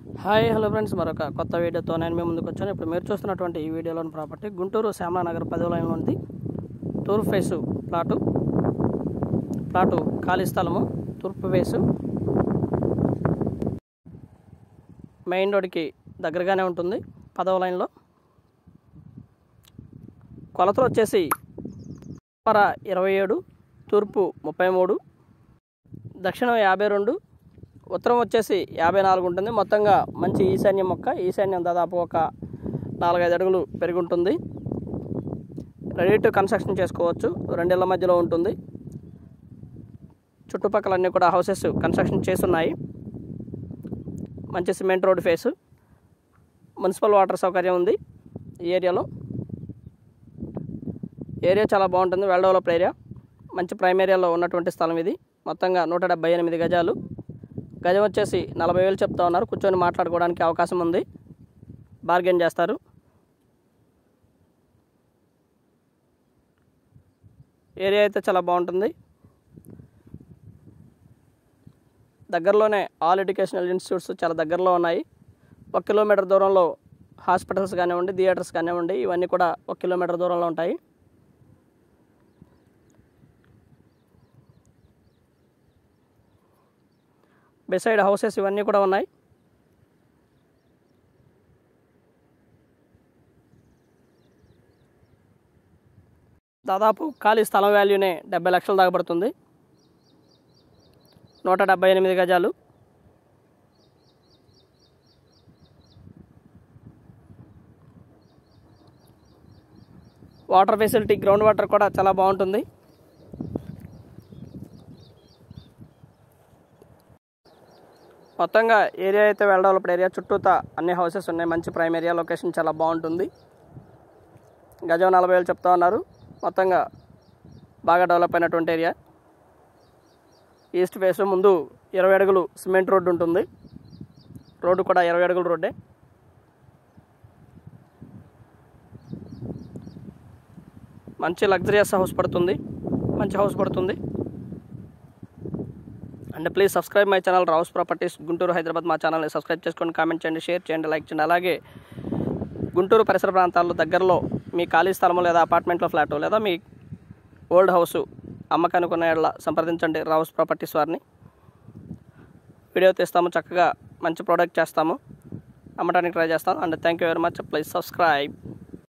hi hello friends మరొక కొత్త వీడియోతో నేను మీ ముందుకు వచ్చాను ఇప్పుడు మీరు చూస్తున్నటువంటి ఈ వీడియోలోని ప్రాపర్టీ గుంటూరు శ్యామలానగర్ పదో లైన్లో ఉంది తూర్పు ఫేసు ప్లాటు ప్లాటు ఖాళీ స్థలము తూర్పు ఫేసు మెయిన్ రోడ్కి దగ్గరగానే ఉంటుంది పదవ లైన్లో కొలతలు వచ్చేసి పర ఇరవై ఏడు తూర్పు ముప్పై మూడు దక్షిణం యాభై రెండు ఉత్తరం వచ్చేసి యాభై నాలుగు ఉంటుంది మొత్తంగా మంచి ఈశాన్యం మొక్క ఈశాన్యం దాదాపు ఒక నాలుగైదు అడుగులు పెరిగి ఉంటుంది రెడీ టు కన్స్ట్రక్షన్ చేసుకోవచ్చు రెండేళ్ల మధ్యలో ఉంటుంది చుట్టుపక్కలన్నీ కూడా హౌసెస్ కన్స్ట్రక్షన్ చేస్తున్నాయి మంచి cement road face municipal water సౌకర్యం ఉంది ఈ ఏరియాలో ఏరియా చాలా బాగుంటుంది వెల్ డెవలప్డ్ ఏరియా మంచి ప్రైమ్ ఏరియాలో ఉన్నటువంటి స్థలం ఇది మొత్తంగా నూట డెబ్బై ఎనిమిది గజాలు గజం వచ్చేసి నలభై వేలు చెప్తా ఉన్నారు కూర్చొని మాట్లాడుకోవడానికి అవకాశం ఉంది బార్గెన్ చేస్తారు ఏరియా అయితే చాలా బాగుంటుంది దగ్గరలోనే ఆల్ ఎడ్యుకేషనల్ ఇన్స్టిట్యూట్స్ చాలా దగ్గరలో ఉన్నాయి ఒక కిలోమీటర్ దూరంలో హాస్పిటల్స్ కానివ్వండి థియేటర్స్ కానివ్వండి ఇవన్నీ కూడా ఒక కిలోమీటర్ దూరంలో ఉంటాయి బిసైడ్ హౌసెస్ ఇవన్నీ కూడా ఉన్నాయి దాదాపు ఖాళీ స్థలం వాల్యూనే డెబ్బై లక్షలు దాకా పడుతుంది నూట డెబ్బై ఎనిమిది గజాలు వాటర్ ఫెసిలిటీ గ్రౌండ్ వాటర్ కూడా చాలా బాగుంటుంది మొత్తంగా ఏరియా అయితే వెల్ డెవలప్డ్ ఏరియా చుట్టూతా అన్ని హౌసెస్ ఉన్నాయి మంచి ప్రైమ్ ఏరియా లొకేషన్ చాలా బాగుంటుంది గజం నలభై వేలు చెప్తా ఉన్నారు మొత్తంగా బాగా డెవలప్ అయినటువంటి ఏరియా ఈస్ట్ ఫేస్ ముందు ఇరవై అడుగులు సిమెంట్ రోడ్డు ఉంటుంది రోడ్డు కూడా ఇరవై అడుగుల రోడ్డే మంచి లగ్జరియస్ హౌస్ పడుతుంది మంచి హౌస్ పడుతుంది and please subscribe my channel Rao's properties Guntur Hyderabad మా ఛానల్ని సబ్స్క్రైబ్ చేసుకోండి కామెంట్ చేయండి షేర్ చేయండి లైక్ చేయండి అలాగే గుంటూరు పరిసర ప్రాంతాల్లో దగ్గరలో మీ ఖాళీ స్థలము లేదా అపార్ట్మెంట్లో ఫ్లాట్ లేదా మీ ఓల్డ్ హౌస్ అమ్మకానికి ఉన్న ఏళ్ళ సంప్రదించండి రావుస్ ప్రాపర్టీస్ వారిని వీడియో తీస్తాము చక్కగా మంచి ప్రోడక్ట్ చేస్తాము అమ్మడానికి ట్రై చేస్తాం and thank you very much please subscribe